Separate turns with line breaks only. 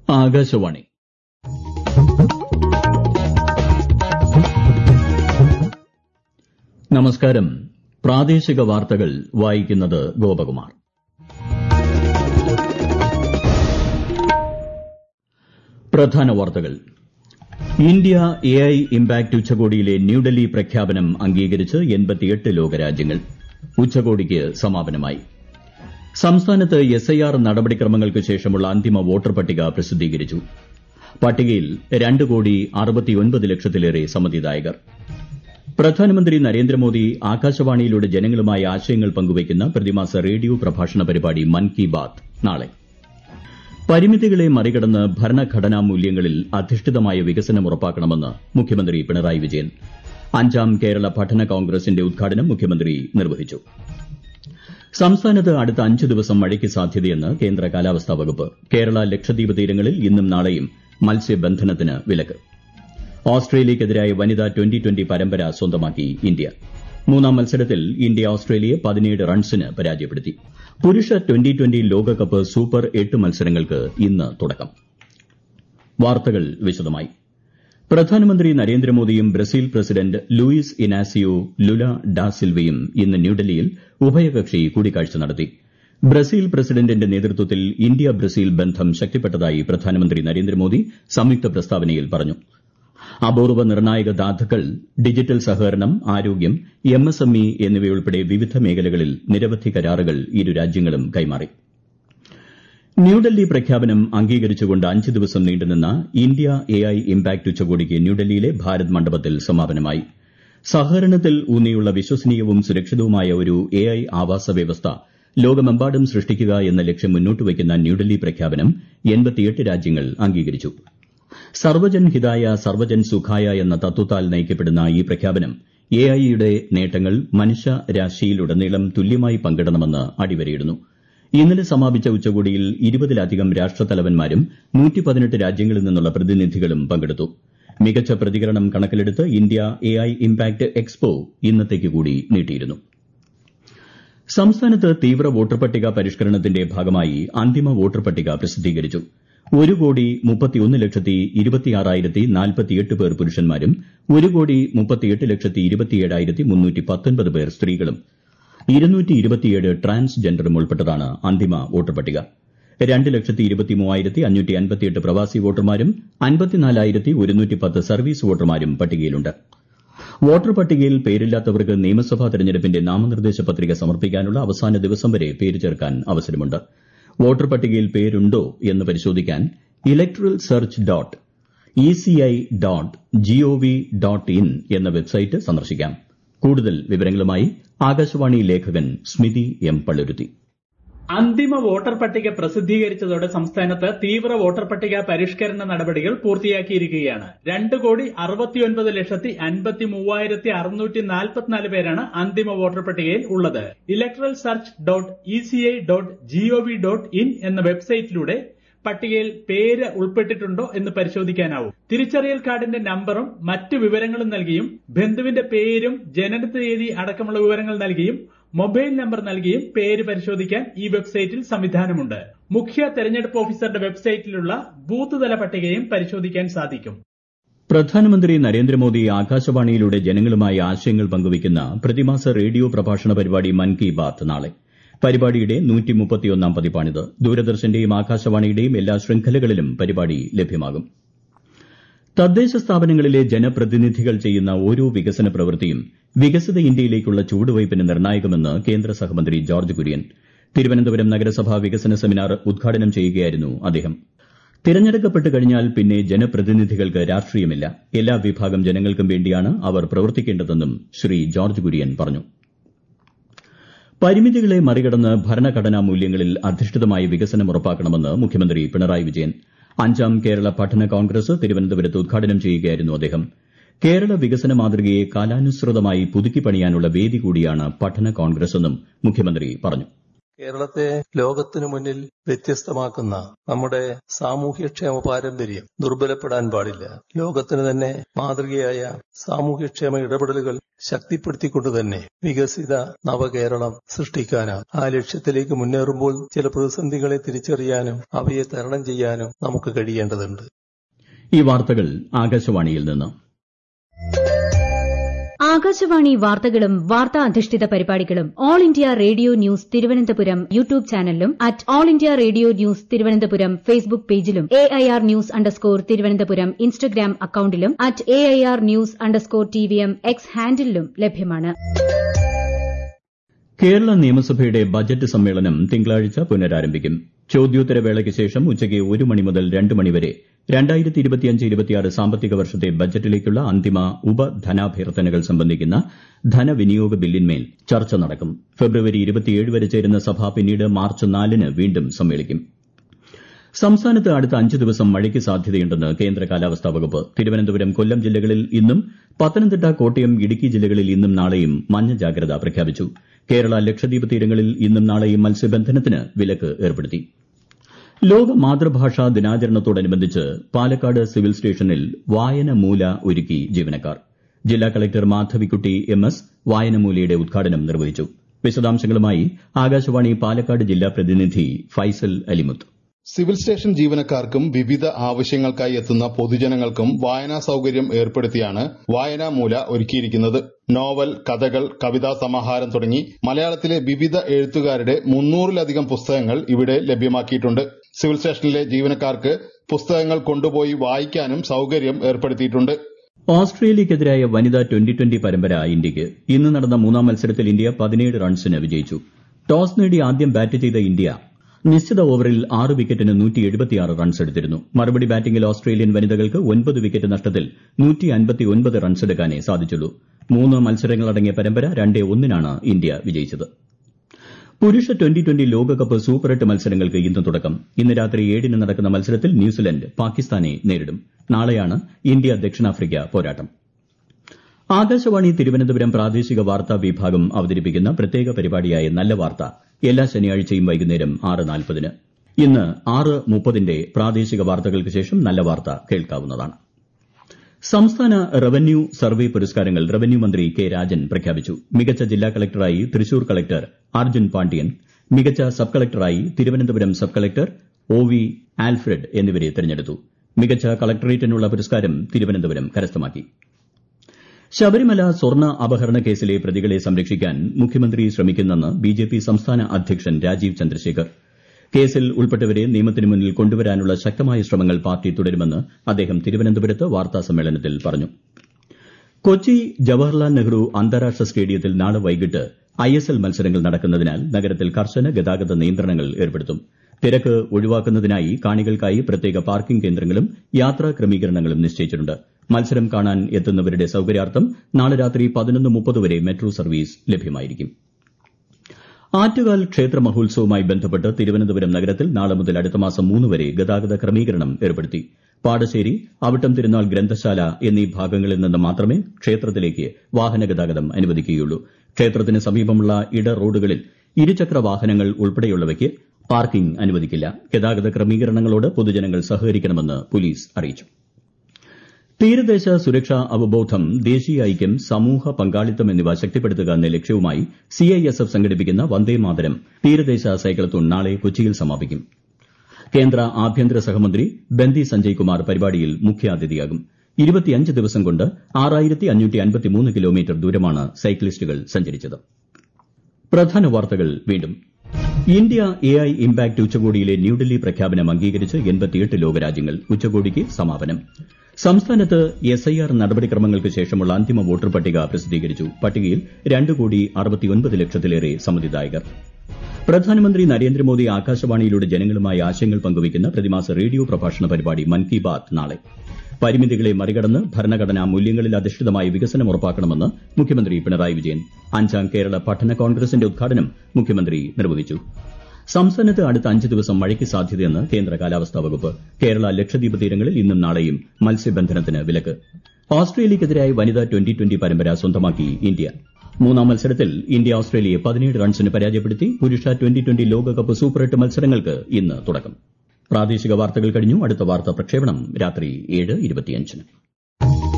ആകാശവാണി നമസ്കാരം പ്രാദേശിക വാർത്തകൾ വായിക്കുന്നത് ഗോപകുമാർ പ്രധാന വാർത്തകൾ ഇന്ത്യ എഐ ഇംപാക്ട് ഉച്ചകോടിയിലെ ന്യൂഡൽഹി പ്രഖ്യാപനം അംഗീകരിച്ച് ലോകരാജ്യങ്ങൾ ഉച്ചകോടിക്ക് സമാപനമായി സംസ്ഥാനത്ത് എസ്ഐആർ നടപടിക്രമങ്ങൾക്ക് ശേഷമുള്ള അന്തിമ വോട്ടർ പട്ടിക പ്രസിദ്ധീകരിച്ചു പട്ടികയിൽ രണ്ട് കോടി അറുപത്തിയൊൻപത് ലക്ഷത്തിലേറെ സമ്മതിദായകർ പ്രധാനമന്ത്രി നരേന്ദ്രമോദി ആകാശവാണിയിലൂടെ ജനങ്ങളുമായി ആശയങ്ങൾ പങ്കുവയ്ക്കുന്ന പ്രതിമാസ റേഡിയോ പ്രഭാഷണ പരിപാടി മൻ കി ബാത് നാളെ പരിമിതികളെ മറികടന്ന് ഭരണഘടനാ മൂല്യങ്ങളിൽ അധിഷ്ഠിതമായ വികസനം ഉറപ്പാക്കണമെന്ന് മുഖ്യമന്ത്രി പിണറായി വിജയൻ അഞ്ചാം കേരള പഠന കോൺഗ്രസിന്റെ ഉദ്ഘാടനം മുഖ്യമന്ത്രി നിർവഹിച്ചു സംസ്ഥാനത്ത് അടുത്ത അഞ്ച് ദിവസം മഴയ്ക്ക് സാധ്യതയെന്ന് കേന്ദ്ര കാലാവസ്ഥാ വകുപ്പ് കേരള ലക്ഷദ്വീപ് തീരങ്ങളിൽ ഇന്നും നാളെയും മത്സ്യബന്ധനത്തിന് വിലക്ക് ഓസ്ട്രേലിയയ്ക്കെതിരായ വനിതാ ട്വന്റി ട്വന്റി പരമ്പര സ്വന്തമാക്കി ഇന്ത്യ മൂന്നാം മത്സരത്തിൽ ഇന്ത്യ ഓസ്ട്രേലിയയെ പതിനേഴ് റൺസിന് പരാജയപ്പെടുത്തി പുരുഷ ട്വന്റി ട്വന്റി ലോകകപ്പ് സൂപ്പർ എട്ട് മത്സരങ്ങൾക്ക് ഇന്ന് തുടക്കം വാർത്തകൾ വിശദമായി പ്രധാനമന്ത്രി നരേന്ദ്രമോദിയും Brazil president Luiz Inacio Lula da സിൽവയും ഇന്ന് ന്യൂഡൽഹിയിൽ ഉഭയകക്ഷി കൂടിക്കാഴ്ച നടത്തി ബ്രസീൽ പ്രസിഡന്റിന്റെ നേതൃത്വത്തിൽ ഇന്ത്യ ബ്രസീൽ ബന്ധം ശക്തിപ്പെട്ടതായി പ്രധാനമന്ത്രി നരേന്ദ്രമോദി സംയുക്ത പ്രസ്താവനയിൽ പറഞ്ഞു അപൂർവ നിർണായക ധാതുക്കൾ ഡിജിറ്റൽ സഹകരണം ആരോഗ്യം എംഎസ്എംഇ എന്നിവയുൾപ്പെടെ വിവിധ മേഖലകളിൽ നിരവധി കരാറുകൾ ഇരു രാജ്യങ്ങളും കൈമാറി ന്യൂഡൽഹി പ്രഖ്യാപനം അംഗീകരിച്ചുകൊണ്ട് അഞ്ച് ദിവസം നീണ്ടുനിന്ന ഇന്ത്യ എഐ ഇംപാക്ട് ഉച്ചകോടിക്ക് ന്യൂഡൽഹിയിലെ ഭാരത് മണ്ഡപത്തിൽ സമാപനമായി സഹകരണത്തിൽ ഊന്നിയുള്ള വിശ്വസനീയവും സുരക്ഷിതവുമായ ഒരു എഐ ആവാസ വ്യവസ്ഥ ലോകമെമ്പാടും സൃഷ്ടിക്കുക എന്ന ലക്ഷ്യം മുന്നോട്ട് വയ്ക്കുന്ന ന്യൂഡൽഹി പ്രഖ്യാപനം രാജ്യങ്ങൾ അംഗീകരിച്ചു സർവജൻ ഹിതായ സർവജൻ സുഖായ എന്ന തത്വത്താൽ നയിക്കപ്പെടുന്ന ഈ പ്രഖ്യാപനം എഐ യുടെ നേട്ടങ്ങൾ മനുഷ്യരാശിയിലുടനീളം തുല്യമായി പങ്കിടണമെന്ന് അടിവരയിടുന്നു ഇന്നലെ സമാപിച്ച ഉച്ചകോടിയിൽ ഇരുപതിലധികം രാഷ്ട്രത്തലവന്മാരും രാജ്യങ്ങളിൽ നിന്നുള്ള പ്രതിനിധികളും പങ്കെടുത്തു മികച്ച പ്രതികരണം കണക്കിലെടുത്ത് ഇന്ത്യ എഐ ഇംപാക്ട് എക്സ്പോ ഇന്നത്തേക്ക് കൂടി നീട്ടിയിരുന്നു സംസ്ഥാനത്ത് തീവ്ര വോട്ടർ പട്ടിക പരിഷ്കരണത്തിന്റെ ഭാഗമായി അന്തിമ വോട്ടർ പട്ടിക പ്രസിദ്ധീകരിച്ചു ഒരു കോടി മുപ്പത്തിയൊന്ന് ലക്ഷത്തി ഇരുപത്തിയാറായിരത്തി നാൽപ്പത്തിയെട്ട് പേർ പുരുഷന്മാരും ഒരു കോടി മുപ്പത്തിയെട്ട് ലക്ഷത്തി ഇരുപത്തിയേഴായിരത്തി മുന്നൂറ്റി പത്തൊൻപത് പേർ സ്ത്രീകളും ഇരുന്നൂറ്റി ഇരുപത്തിയേഴ് ട്രാൻസ്ജെൻഡറും ഉൾപ്പെട്ടതാണ് അന്തിമ വോട്ടർ പട്ടിക രണ്ട് ലക്ഷത്തി ഇരുപത്തി മൂവായിരത്തി അഞ്ഞൂറ്റി അൻപത്തിയെട്ട് പ്രവാസി വോട്ടർമാരും അൻപത്തിനാലായിരത്തി ഒരുന്നൂറ്റി പത്ത് സർവീസ് വോട്ടർമാരും പട്ടികയിലുണ്ട് വോട്ടർ പട്ടികയിൽ പേരില്ലാത്തവർക്ക് നിയമസഭാ തെരഞ്ഞെടുപ്പിന്റെ നാമനിർദ്ദേശ പത്രിക സമർപ്പിക്കാനുള്ള അവസാന ദിവസം വരെ പേര് ചേർക്കാൻ അവസരമുണ്ട് വോട്ടർ പട്ടികയിൽ പേരുണ്ടോ എന്ന് പരിശോധിക്കാൻ electoral search dot ECI dot GOV dot in എന്ന വെബ്സൈറ്റ് സന്ദർശിക്കാം കൂടുതൽ വിവരങ്ങളുമായി ആകാശവാണി ലേഖകൻ സ്മിതി എം പള്ളുരുത്തി
അന്തിമ വോട്ടർ പട്ടിക പ്രസിദ്ധീകരിച്ചതോടെ സംസ്ഥാനത്ത് തീവ്ര വോട്ടർ പട്ടിക പരിഷ്കരണ നടപടികൾ പൂർത്തിയാക്കിയിരിക്കുകയാണ് രണ്ട് കോടി അറുപത്തിയൊൻപത് ലക്ഷത്തി അൻപത്തി മൂവായിരത്തി അറുന്നൂറ്റി നാൽപ്പത്തിനാല് പേരാണ് അന്തിമ വോട്ടർ പട്ടികയിൽ ഉള്ളത് electoral search dot E C I dot GOV dot in എന്ന വെബ്സൈറ്റിലൂടെ പട്ടികയിൽ പേര് ഉൾപ്പെട്ടിട്ടുണ്ടോ എന്ന് പരിശോധിക്കാനാവും തിരിച്ചറിയൽ കാർഡിന്റെ നമ്പറും മറ്റു വിവരങ്ങളും നൽകിയും ബന്ധുവിന്റെ പേരും ജനന തീയതി അടക്കമുള്ള വിവരങ്ങൾ നൽകിയും മൊബൈൽ നമ്പർ നൽകിയും പേര് പരിശോധിക്കാൻ ഈ വെബ്സൈറ്റിൽ സംവിധാനമുണ്ട് മുഖ്യ തെരഞ്ഞെടുപ്പ് ഓഫീസറുടെ വെബ്സൈറ്റിലുള്ള ബൂത്ത് തല പട്ടികയും പരിശോധിക്കാൻ സാധിക്കും
പ്രധാനമന്ത്രി നരേന്ദ്രമോദി ആകാശവാണിയിലൂടെ ജനങ്ങളുമായി ആശയങ്ങൾ പങ്കുവയ്ക്കുന്ന പ്രതിമാസ റേഡിയോ പ്രഭാഷണ പരിപാടി മൻ കി ബാത് നാളെ പരിപാടിയുടെ നൂറ്റിമുപ്പത്തിയൊന്നാം പതിപ്പാണിത് ദൂരദർശന്റെയും ആകാശവാണിയുടെയും എല്ലാ ശൃംഖലകളിലും പരിപാടി ലഭ്യമാകും തദ്ദേശ സ്ഥാപനങ്ങളിലെ ജനപ്രതിനിധികൾ ചെയ്യുന്ന ഓരോ വികസന പ്രവൃത്തിയും വികസിത ഇന്ത്യയിലേക്കുള്ള ചുവടുവയ്പിന് നിർണായകമെന്ന് കേന്ദ്ര സഹമന്ത്രി ജോർജ് കുര്യൻ തിരുവനന്തപുരം നഗരസഭാ വികസന സെമിനാർ ഉദ്ഘാടനം ചെയ്യുകയായിരുന്നു അദ്ദേഹം തിരഞ്ഞെടുക്കപ്പെട്ട് കഴിഞ്ഞാൽ പിന്നെ ജനപ്രതിനിധികൾക്ക് രാഷ്ട്രീയമില്ല എല്ലാ വിഭാഗം ജനങ്ങൾക്കും വേണ്ടിയാണ് അവർ പ്രവർത്തിക്കേണ്ടതെന്നും ശ്രീ ജോർജ് കുര്യൻ പറഞ്ഞു പരിമിതികളെ മറികടന്ന് ഭരണഘടനാ മൂല്യങ്ങളിൽ അധിഷ്ഠിതമായ വികസനം ഉറപ്പാക്കണമെന്ന് മുഖ്യമന്ത്രി പിണറായി വിജയൻ അഞ്ചാം കേരള പഠന കോൺഗ്രസ് തിരുവനന്തപുരത്ത് ഉദ്ഘാടനം ചെയ്യുകയായിരുന്നു അദ്ദേഹം കേരള വികസന മാതൃകയെ കാലാനുസൃതമായി പുതുക്കി പണിയാനുള്ള വേദി കൂടിയാണ് പഠന കോൺഗ്രസെന്നും മുഖ്യമന്ത്രി പറഞ്ഞു
കേരളത്തെ ലോകത്തിനു മുന്നിൽ വ്യത്യസ്തമാക്കുന്ന നമ്മുടെ സാമൂഹ്യക്ഷേമ പാരമ്പര്യം ദുർബലപ്പെടാൻ പാടില്ല ലോകത്തിന് തന്നെ മാതൃകയായ സാമൂഹ്യക്ഷേമ ഇടപെടലുകൾ ശക്തിപ്പെടുത്തിക്കൊണ്ട് തന്നെ വികസിത നവകേരളം സൃഷ്ടിക്കാനാണ് ആ ലക്ഷ്യത്തിലേക്ക് മുന്നേറുമ്പോൾ ചില പ്രതിസന്ധികളെ തിരിച്ചറിയാനും അവയെ തരണം ചെയ്യാനും നമുക്ക് കഴിയേണ്ടതുണ്ട്
ഈ വാർത്തകൾ ആകാശവാണിയിൽ നിന്ന്
ആകാശവാണി വാർത്തകളും വാർത്താ അധിഷ്ഠിത പരിപാടികളും all India radio news Thiruvananthapuram YouTube ചാനലിലും at all India radio news Thiruvananthapuram Facebook പേജിലും A I R news underscore Thiruvananthapuram Instagram അക്കൌണ്ടിലും at A I R news underscore T V M X ഹാൻഡിലും ലഭ്യമാണ്
കേരള നിയമസഭയുടെ ബജറ്റ് സമ്മേളനം തിങ്കളാഴ്ച പുനരാരംഭിക്കും ചോദ്യോത്തരവേളയ്ക്ക് ശേഷം ഉച്ചയ്ക്ക് ഒരു മണി മുതൽ രണ്ട് മണിവരെ സാമ്പത്തിക വർഷത്തെ ബജറ്റിലേക്കുള്ള അന്തിമ ഉപധനാഭ്യർത്ഥനകൾ സംബന്ധിക്കുന്ന ധനവിനിയോഗ ബില്ലിന്മേൽ ചർച്ച നടക്കും ഫെബ്രുവരി വരെ ചേരുന്ന സഭ പിന്നീട് മാർച്ച് നാലിന് വീണ്ടും സമ്മേളിക്കും സംസ്ഥാനത്ത് അടുത്ത അഞ്ച് ദിവസം മഴയ്ക്ക് സാധ്യതയുണ്ടെന്ന് കേന്ദ്ര കാലാവസ്ഥാ വകുപ്പ് തിരുവനന്തപുരം കൊല്ലം ജില്ലകളിൽ ഇന്നും പത്തനംതിട്ട കോട്ടയം ഇടുക്കി ജില്ലകളിൽ ഇന്നും നാളെയും മഞ്ഞ ജാഗ്രത പ്രഖ്യാപിച്ചു കേരള ലക്ഷദ്വീപ് തീരങ്ങളിൽ ഇന്നും നാളെയും മത്സ്യബന്ധനത്തിന് വിലക്ക് ഏർപ്പെടുത്തി ലോക മാതൃഭാഷാ ദിനാചരണത്തോടനുബന്ധിച്ച് പാലക്കാട് സിവിൽ സ്റ്റേഷനിൽ വായനമൂല ഒരുക്കി ജീവനക്കാർ ജില്ലാ കളക്ടർ മാധവിക്കുട്ടി എം എസ് വായനമൂലയുടെ ഉദ്ഘാടനം നിർവഹിച്ചു വിശദാംശങ്ങളുമായി ആകാശവാണി പാലക്കാട് ജില്ലാ പ്രതിനിധി ഫൈസൽ അലിമുത്ത്
സിവിൽ സ്റ്റേഷൻ ജീവനക്കാർക്കും വിവിധ ആവശ്യങ്ങൾക്കായി എത്തുന്ന പൊതുജനങ്ങൾക്കും വായനാ സൌകര്യം ഏർപ്പെടുത്തിയാണ് വായനാമൂല ഒരുക്കിയിരിക്കുന്നത് നോവൽ കഥകൾ കവിതാ സമാഹാരം തുടങ്ങി മലയാളത്തിലെ വിവിധ എഴുത്തുകാരുടെ മുന്നൂറിലധികം പുസ്തകങ്ങൾ ഇവിടെ ലഭ്യമാക്കിയിട്ടുണ്ട് സിവിൽ സ്റ്റേഷനിലെ ജീവനക്കാർക്ക് പുസ്തകങ്ങൾ കൊണ്ടുപോയി വായിക്കാനും സൌകര്യം ഏർപ്പെടുത്തിയിട്ടുണ്ട്
ഓസ്ട്രേലിയയ്ക്കെതിരായ വനിതാ ട്വന്റി ട്വന്റി പരമ്പര ഇന്ത്യയ്ക്ക് ഇന്ന് നടന്ന മൂന്നാം മത്സരത്തിൽ ഇന്ത്യ പതിനേഴ് റൺസിന് വിജയിച്ചു ടോസ് നേടി ആദ്യം ബാറ്റ് ചെയ്ത ഇന്ത്യ നിശ്ചിത ഓവറിൽ ആറ് വിക്കറ്റിന് റൺസ് എടുത്തിരുന്നു മറുപടി ബാറ്റിംഗിൽ ഓസ്ട്രേലിയൻ വനിതകൾക്ക് ഒൻപത് വിക്കറ്റ് നഷ്ടത്തിൽ റൺസ് എടുക്കാനേ സാധിച്ചുള്ളൂ മൂന്ന് മത്സരങ്ങളടങ്ങിയ പരമ്പര രണ്ടേ ഒന്നിനാണ് ഇന്ത്യ വിജയിച്ചത് പുരുഷ ട്വന്റി ട്വന്റി ലോകകപ്പ് സൂപ്പർ എട്ട് മത്സരങ്ങൾക്ക് ഇന്ന് തുടക്കം ഇന്ന് രാത്രി ഏഴിന് നടക്കുന്ന മത്സരത്തിൽ ന്യൂസിലന്റ് പാകിസ്ഥാനെ നേരിടും നാളെയാണ് ഇന്ത്യ ദക്ഷിണാഫ്രിക്ക പോരാട്ടം ആകാശവാണി തിരുവനന്തപുരം പ്രാദേശിക വാർത്താ വിഭാഗം അവതരിപ്പിക്കുന്ന പ്രത്യേക പരിപാടിയായ നല്ല വാർത്ത എല്ലാ ശനിയാഴ്ചയും വൈകുന്നേരം ആറ് നാൽപ്പതിന് ഇന്ന് ആറ് മുപ്പതിന്റെ പ്രാദേശിക വാർത്തകൾക്ക് ശേഷം നല്ല വാർത്ത കേൾക്കാവുന്നതാണ് സംസ്ഥാന റവന്യൂ സർവേ പുരസ്കാരങ്ങൾ റവന്യൂ മന്ത്രി കെ രാജൻ പ്രഖ്യാപിച്ചു മികച്ച ജില്ലാ കളക്ടറായി തൃശൂർ കളക്ടർ അർജുൻ പാണ്ഡ്യൻ മികച്ച സബ് കളക്ടറായി Thiruvananthapuram sub collector O V Alfred എന്നിവരെ തെരഞ്ഞെടുത്തു മികച്ച കളക്ടറേറ്റിനുള്ള പുരസ്കാരം തിരുവനന്തപുരം കരസ്ഥമാക്കി ശബരിമല സ്വർണ്ണ അപഹരണ കേസിലെ പ്രതികളെ സംരക്ഷിക്കാൻ മുഖ്യമന്ത്രി ശ്രമിക്കുന്നെന്ന് ബിജെപി സംസ്ഥാന അധ്യക്ഷൻ രാജീവ് ചന്ദ്രശേഖർ കേസിൽ ഉൾപ്പെട്ടവരെ നിയമത്തിന് മുന്നിൽ കൊണ്ടുവരാനുള്ള ശക്തമായ ശ്രമങ്ങൾ പാർട്ടി തുടരുമെന്ന് അദ്ദേഹം തിരുവനന്തപുരത്ത് വാർത്താസമ്മേളനത്തിൽ പറഞ്ഞു കൊച്ചി ജവഹർലാൽ നെഹ്റു അന്താരാഷ്ട്ര സ്റ്റേഡിയത്തിൽ നാളെ വൈകിട്ട് ഐഎസ്എൽ മത്സരങ്ങൾ നടക്കുന്നതിനാൽ നഗരത്തിൽ കർശന ഗതാഗത നിയന്ത്രണങ്ങൾ ഏർപ്പെടുത്തും തിരക്ക് ഒഴിവാക്കുന്നതിനായി കാണികൾക്കായി പ്രത്യേക പാർക്കിംഗ് കേന്ദ്രങ്ങളും യാത്രാ ക്രമീകരണങ്ങളും നിശ്ചയിച്ചിട്ടുണ്ട് മത്സരം കാണാൻ എത്തുന്നവരുടെ സൌകര്യാർത്ഥം നാളെ രാത്രി പതിനൊന്ന് മുപ്പത് വരെ മെട്രോ സർവീസ് ലഭ്യമായിരിക്കും ആറ്റുകാൽ ക്ഷേത്ര മഹോത്സവവുമായി ബന്ധപ്പെട്ട് തിരുവനന്തപുരം നഗരത്തിൽ നാളെ മുതൽ അടുത്ത മാസം മൂന്ന് വരെ ഗതാഗത ക്രമീകരണം ഏർപ്പെടുത്തി പാടശ്ശേരി അവിട്ടം തിരുനാൾ ഗ്രന്ഥശാല എന്നീ ഭാഗങ്ങളിൽ നിന്ന് മാത്രമേ ക്ഷേത്രത്തിലേക്ക് വാഹന ഗതാഗതം അനുവദിക്കുകയുള്ളൂ ക്ഷേത്രത്തിന് സമീപമുള്ള ഇട റോഡുകളിൽ ഇരുചക്ര വാഹനങ്ങൾ ഉൾപ്പെടെയുള്ളവയ്ക്ക് പാർക്കിംഗ് അനുവദിക്കില്ല ഗതാഗത ക്രമീകരണങ്ങളോട് പൊതുജനങ്ങൾ സഹകരിക്കണമെന്ന് പോലീസ് അറിയിച്ചു തീരദേശ സുരക്ഷാ അവബോധം ദേശീയ ഐക്യം സമൂഹ പങ്കാളിത്തം എന്നിവ ശക്തിപ്പെടുത്തുക എന്ന ലക്ഷ്യവുമായി സിഐഎസ്എഫ് സംഘടിപ്പിക്കുന്ന വന്ദേമാതരം തീരദേശ സൈക്ലത്തോൺ നാളെ കൊച്ചിയിൽ സമാപിക്കും കേന്ദ്ര ആഭ്യന്തര സഹമന്ത്രി ബന്ദി സഞ്ജയ് കുമാർ പരിപാടിയിൽ മുഖ്യാതിഥിയാകും ഇരുപത്തിയഞ്ച് ദിവസം കൊണ്ട് ആറായിരത്തി അഞ്ഞൂറ്റി അൻപത്തിമൂന്ന് കിലോമീറ്റർ ദൂരമാണ് സൈക്ലിസ്റ്റുകൾ സഞ്ചരിച്ചത് പ്രധാന വാർത്തകൾ വീണ്ടും ഇന്ത്യ എ ഐ ഇംപാക്ട് ഉച്ചകോടിയിലെ ന്യൂഡൽഹി പ്രഖ്യാപനം അംഗീകരിച്ച് എൺപത്തിയെട്ട് ലോകരാജ്യങ്ങൾ ഉച്ചകോടിക്ക് സമാപനം സംസ്ഥാനത്ത് എസ് ഐ ആർ നടപടിക്രമങ്ങൾക്ക് ശേഷമുള്ള അന്തിമ വോട്ടർ പട്ടിക പ്രസിദ്ധീകരിച്ചു പട്ടികയിൽ രണ്ട് കോടി അറുപത്തിയൊൻപത് ലക്ഷത്തിലേറെ സമ്മതിദായകർ പ്രധാനമന്ത്രി നരേന്ദ്രമോദി ആകാശവാണിയിലൂടെ ജനങ്ങളുമായി ആശയങ്ങൾ പങ്കുവയ്ക്കുന്ന പ്രതിമാസ റേഡിയോ പ്രഭാഷണ പരിപാടി മൻ കി ബാത് നാളെ പരിമിതികളെ മറികടന്ന് ഭരണഘടനാ മൂല്യങ്ങളിൽ അധിഷ്ഠിതമായ വികസനം ഉറപ്പാക്കണമെന്ന് മുഖ്യമന്ത്രി പിണറായി വിജയൻ അഞ്ചാം കേരള പഠന കോൺഗ്രസിന്റെ ഉദ്ഘാടനം മുഖ്യമന്ത്രി നിർവഹിച്ചു സംസ്ഥാനത്ത് അടുത്ത അഞ്ച് ദിവസം മഴയ്ക്ക് സാധ്യതയെന്ന് കേന്ദ്ര കാലാവസ്ഥാ വകുപ്പ് കേരള ലക്ഷദ്വീപ് തീരങ്ങളിൽ ഇന്നും നാളെയും മത്സ്യബന്ധനത്തിന് വിലക്ക് ഓസ്ട്രേലിയയ്ക്കെതിരായ വനിതാ ട്വന്റി ട്വന്റി പരമ്പര സ്വന്തമാക്കി ഇന്ത്യ മൂന്നാം മത്സരത്തിൽ ഇന്ത്യ ഓസ്ട്രേലിയയെ പതിനേഴ് റൺസിന് പരാജയപ്പെടുത്തി പുരുഷ ട്വന്റി ട്വന്റി ലോകകപ്പ് സൂപ്പർ എട്ട് മത്സരങ്ങൾക്ക് ഇന്ന് തുടക്കം പ്രാദേശിക വാർത്തകൾ കഴിഞ്ഞു അടുത്ത വാർത്താ പ്രക്ഷേപണം രാത്രി ഏഴ് ഇരുപത്തിയഞ്ചിന്